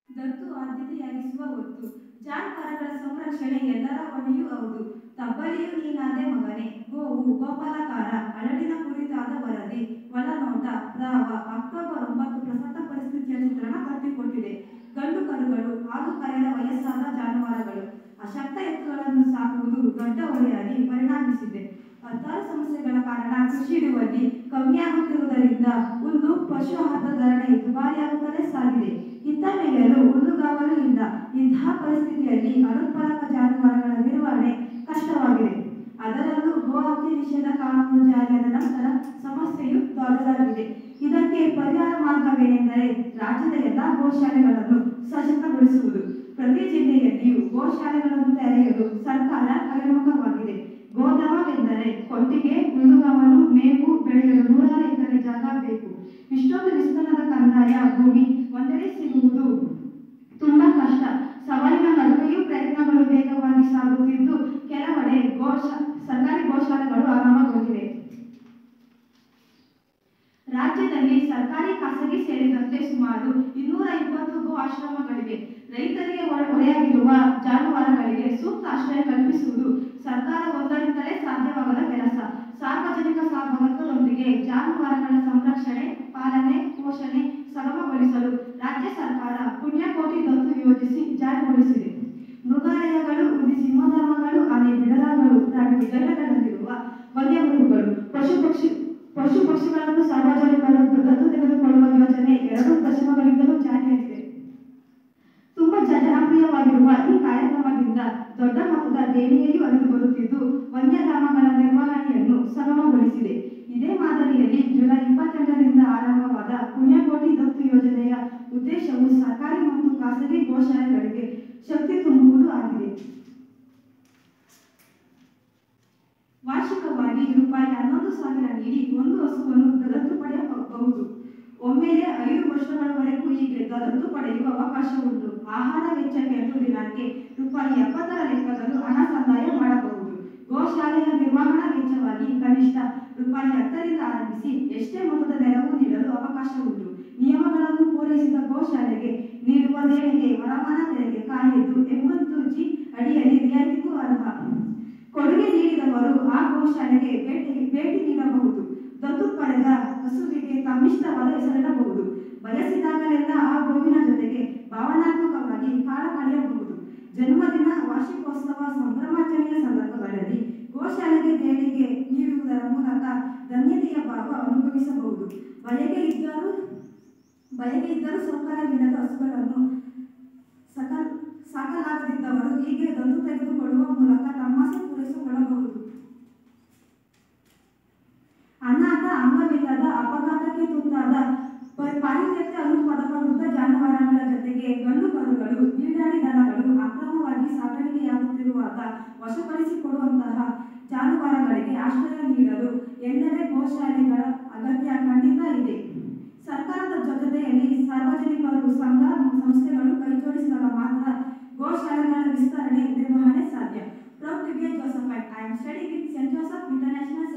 ದತ್ತು ಆದ್ಯತೆಯಾಗಿಸುವ ಒತ್ತು ಜಾನುವಾರುಗಳ ಸಂರಕ್ಷಣೆ ಎಲ್ಲರ ಹೊಣೆಯೂ ಹೌದು ತಬ್ಬಲಿಯು ನೀನಾದೆ ಮಗನೇ ಗೋವು ಗೋಪಾಲಕಾರ ಅಳಡಿನ ಕುರಿತಾದ ವರದಿ ಒಳನೋಟ ರಾವ ಅಕ್ಟೋಬರ್ ಒಂಬತ್ತು ಪ್ರಸಕ್ತ ಪರಿಸ್ಥಿತಿಯ ಚಿತ್ರಣ ಕಟ್ಟಿಕೊಟ್ಟಿದೆ ಗಂಡು ಕರುಗಳು ಹಾಲು ಕರೆದ ವಯಸ್ಸಾದ ಜಾನುವಾರುಗಳು ಅಶಕ್ತ ಎತ್ತುಗಳನ್ನು ಸಾಕುವುದು ದೊಡ್ಡ ಹೊರೆಯಾಗಿ ಪರಿಣಾಮಿಸಿದೆ ಹತ್ತಾರು ಸಮಸ್ಯೆಗಳ ಕಾರಣ ಕೃಷಿ ಇಳುವರಿ ಕಮ್ಮಿಯಾಗುತ್ತಿರುವುದರಿಂದ ಹುಲ್ಲು ಪಶು ಆಹಾರದ ಧರಣಿ ದುಬಾರಿಯಾಗುತ್ತಲೇ ಸಾಗಿದೆ ಇತ್ತ ಮೇಯಲು ಹುಲ್ಲುಗಾವಲು ಇಲ್ಲ ಇಂತಹ ಪರಿಸ್ಥಿತಿಯಲ್ಲಿ ಅನುತ್ಪಾದಕ ಜಾನುವಾರುಗಳ ನಿರ್ವಹಣೆ ಕಷ್ಟವಾಗಿದೆ ಅದರಲ್ಲೂ ಗೋ ಹತ್ಯೆ ನಿಷೇಧ ಕಾನೂನು ಜಾರಿಯಾದ ನಂತರ ಸಮಸ್ಯೆಯು ದೊಡ್ಡದಾಗಿದೆ ಇದಕ್ಕೆ ಪರಿಹಾರ ಮಾರ್ಗವೇನೆಂದರೆ ರಾಜ್ಯದ ಎಲ್ಲಾ ಗೋಶಾಲೆಗಳನ್ನು ಸಶಕ್ತಗೊಳಿಸುವುದು ಪ್ರತಿ ಜಿಲ್ಲೆಯಲ್ಲಿಯೂ ಗೋಶಾಲೆಗಳನ್ನು ತೆರೆಯಲು ಸರ್ಕಾರ ಕಾರ್ಯೋನ್ಮುಖವಾಗಿದೆ ಗೋದಾಮವೆಂದರೆ ಕೊಟ್ಟಿಗೆ ಹುಲ್ಲುಗಾವಲು ಮೇವು ಬೆಳೆಯಲು ನೂರಾರು ಎಕರೆ ಜಾಗ ಬೇಕು ಇಷ್ಟೊಂದು ವಿಸ್ತಾರದ ಕಂದಾಯ ಭೂಮಿ ಒಂದೆಡೆ ಸಿಗುವುದು ತುಂಬಾ ಕಷ್ಟ ಸವಾಲಿನ ನಡುವೆಯೂ ಪ್ರಯತ್ನಗಳು ವೇಗವಾಗಿ ಸಾಗುತ್ತಿದ್ದು ಕೆಲವೆಡೆ ಗೋಶ ಸರ್ಕಾರಿ ಗೋಶಾಲೆಗಳು ಆರಂಭಗೊಂಡಿವೆ ರಾಜ್ಯದಲ್ಲಿ ಸರ್ಕಾರಿ ಖಾಸಗಿ ಸೇರಿದಂತೆ ಸುಮಾರು ಇನ್ನೂರ ಇಪ್ಪತ್ತು ಗೋ ಆಶ್ರಮಗಳಿವೆ ರೈತರಿಗೆ ಹೊರೆ- ಹೊರೆಯಾಗಿರುವ ಜಾನುವಾರುಗಳಿಗೆ ಸೂಕ್ತ ಆಶ್ರಯ ಕಲ್ಪಿಸುವುದು ಸರ್ಕಾರ ಒಂದರಿಂದಲೇ ಸಾಧ್ಯವಾಗದ ಕೆಲಸ ಸಾರ್ವಜನಿಕ ಸಹಭಾಗಿತ್ವದೊಂದಿಗೆ ಜಾನುವಾರುಗಳ ಸಂರಕ್ಷಣೆ ಪಾಲನೆ ಪೋಷಣೆ ಸುಗಮಗೊಳಿಸಲು ರಾಜ್ಯ ಸರ್ಕಾರ ಪುಣ್ಯಕೋಟಿ ದತ್ತು ಯೋಜಿಸಿ ಜಾರಿಗೊಳಿಸಿದೆ ಮೃಗಾಲಯಗಳು ಹುಲಿ ಸಿಂಹಧಾಮಗಳು ಆನೆ ಬಿಡಲಾಗಳು ರಾಣಿ ವಿಜಯನಗರದಲ್ಲಿರುವ ವನ್ಯಮೃಗಗಳು ಪಶು ಪಕ್ಷಿ ಪಶು ಪಕ್ಷಿಗಳನ್ನು ಸಾರ್ವಜನಿಕರು ದತ್ತು ತೆಗೆದುಕೊಳ್ಳುವ ಯೋಜನೆ ಎರಡು ದಶಕಗಳಿಂದಲೂ ಜಾರಿಯಲ್ಲಿದೆ ತುಂಬಾ ಜನಪ್ರಿಯವಾಗಿರುವ ಈ ಕಾರ್ಯಕ್ರಮದಿಂದ ದೊಡ್ಡ ಮೊತ್ತದ ದೇಣಿಗೆಯೂ ಹರಿದು ಬರುತ್ತಿದ್ದು ವನ್ಯಧಾಮಗಳ ನಿರ್ವಹಣೆಯನ್ನು ಸುಗಮಗೊಳಿಸಿದೆ ಇದೇ ಮಾದರಿಯಲ್ಲಿ ಜುಲೈ ಇಪ್ಪತ್ತೆರಡರಿಂದ ಆರಂಭವಾದ ಪುಣ್ಯಕೋಟಿ ದತ್ತು ಯೋಜನೆಯ ಉದ್ದೇಶವು ಸರ್ಕಾರಿ ಮತ್ತು ಖಾಸಗಿ ಗೋಶಾಲೆಗಳಿಗೆ ಶಕ್ತಿ ತುಂಬುವುದು ಆಗಿದೆ ವಾರ್ಷಿಕವಾಗಿ ರೂಪಾಯಿ ಹನ್ನೊಂದು ಸಾವಿರ ನೀಡಿ ಒಂದು ಹಸುವನ್ನು ದತ್ತು ಪಡೆಯಬಹುದು ಒಮ್ಮೆಲೆ ಐದು ವರ್ಷಗಳವರೆಗೂ ಹೀಗೆ ದತ್ತು ಪಡೆಯುವ ಅವಕಾಶ ಉಂಟು ಆಹಾರ ವೆಚ್ಚಕ್ಕೆ ಎರಡು ದಿನಕ್ಕೆ ರೂಪಾಯಿ ಎಪ್ಪತ್ತರ ಲೆಕ್ಕದಲ್ಲೂ ಹಣ ಸಂದಾಯ ಮಾಡಬಹುದು ಗೋಶಾಲೆಯ ನಿರ್ವಹಣಾ ವೆಚ್ಚವಾಗಿ ಕನಿಷ್ಠ ರೂಪಾಯಿ ಹತ್ತರಿಂದ ಆರಂಭಿಸಿ ಎಷ್ಟೇ ಮೊತ್ತದ ನೆರವು ನೀಡಲು ಅವಕಾಶ ಉಂಟು ನಿಯಮಗಳನ್ನು ಪೂರೈಸಿದ ಗೋಶಾಲೆಗೆ ನೀಡುವ ದೇಣಿಗೆ ವರಮಾನ ತೆರಿಗೆ ಕಾಯ್ದೆದು ಎಂಬತ್ತು ಜಿ ಅಡಿಯಲ್ಲಿ ರಿಯಾಯಿತಿಗೂ ಅರ್ಹ ಕೊಡುಗೆ ನೀಡಿದವರು ಆ ಗೋಶಾಲೆಗೆ ಭೇಟಿ ಭೇಟಿ ನೀಡಬಹುದು ದತ್ತು ಪಡೆದ ಹಸುವಿಗೆ ತಮ್ಮಿಷ್ಟವಾದ ಹೆಸರಿಡಬಹುದು ಬಯಸಿದಾಗಲೆಲ್ಲ ಆ ಗೋವಿನ ಜೊತೆಗೆ ಭಾವನಾತ್ಮಕವಾಗಿ ಕಾಲ ಕಳೆಯಬಹುದು ಜನ್ಮದಿನ ವಾರ್ಷಿಕೋತ್ಸವ ಸಂಭ್ರಮಾಚರಣೆಯ ಸಂದರ್ಭಗಳಲ್ಲಿ ಗೋಶಾಲೆಗೆ ದೇಣಿಗೆ ನೀಡುವುದರ ಮೂಲಕ ಧನ್ಯತೆಯ ಭಾವ ಅನುಭವಿಸಬಹುದು ಬಯಕೆ ಇದ್ದರೂ ಬಯಕೆ ಇದ್ದರೂ ಸೌಕರ್ಯವಿಲ್ಲದ ಹಸುಗಳನ್ನು ಸಕ ಸಾಕಲಾಗದಿದ್ದವರು ಹೀಗೆ ದತ್ತು ತೆಗೆದುಕೊಳ್ಳುವ ಮೂಲಕ ತಮ್ಮಾಸೆ ಪೂರೈಸಿಕೊಳ್ಳಬಹುದು ಅನಾಥ ಅಂಗವಿಲ್ಲದ ಅಪಘಾತಕ್ಕೆ ತುತ್ತಾದ ಪ- ಪಾರಿಜಾತ ಅನುತ್ಪಾದಕ ವೃದ್ಧ ಜಾನುವಾರುಗಳ ಜೊತೆಗೆ ಗಂಡು ಕರುಗಳು ಬೀಡಾಡಿ ದನಗಳು ಅಕ್ರಮವಾಗಿ ಸಾಗಾಣಿಕೆಯಾಗುತ್ತಿರುವಾಗ ವಶಪಡಿಸಿಕೊಡುವಂತಹ ಜಾನುವಾರುಗಳಿಗೆ ಆಶ್ರಯ ನೀಡಲು ಎಲ್ಲೆಡೆ ಗೋಶಾಲೆಗಳ ಅಗತ್ಯ ಖಂಡಿತ ಇದೆ ಸರ್ಕಾರದ ಜೊತೆಯಲ್ಲಿ ಸಾರ್ವಜನಿಕರು ಸಂಘ ಸಂಸ್ಥೆಗಳು ಕೈಜೋಡಿಸಿದಾಗ ಮಾತ್ರ ಗೋಶಾಲೆಗಳ ವಿಸ್ತರಣೆ ನಿರ್ವಹಣೆ ಸಾಧ್ಯ proud to be Joseph I am study with saint Joseph international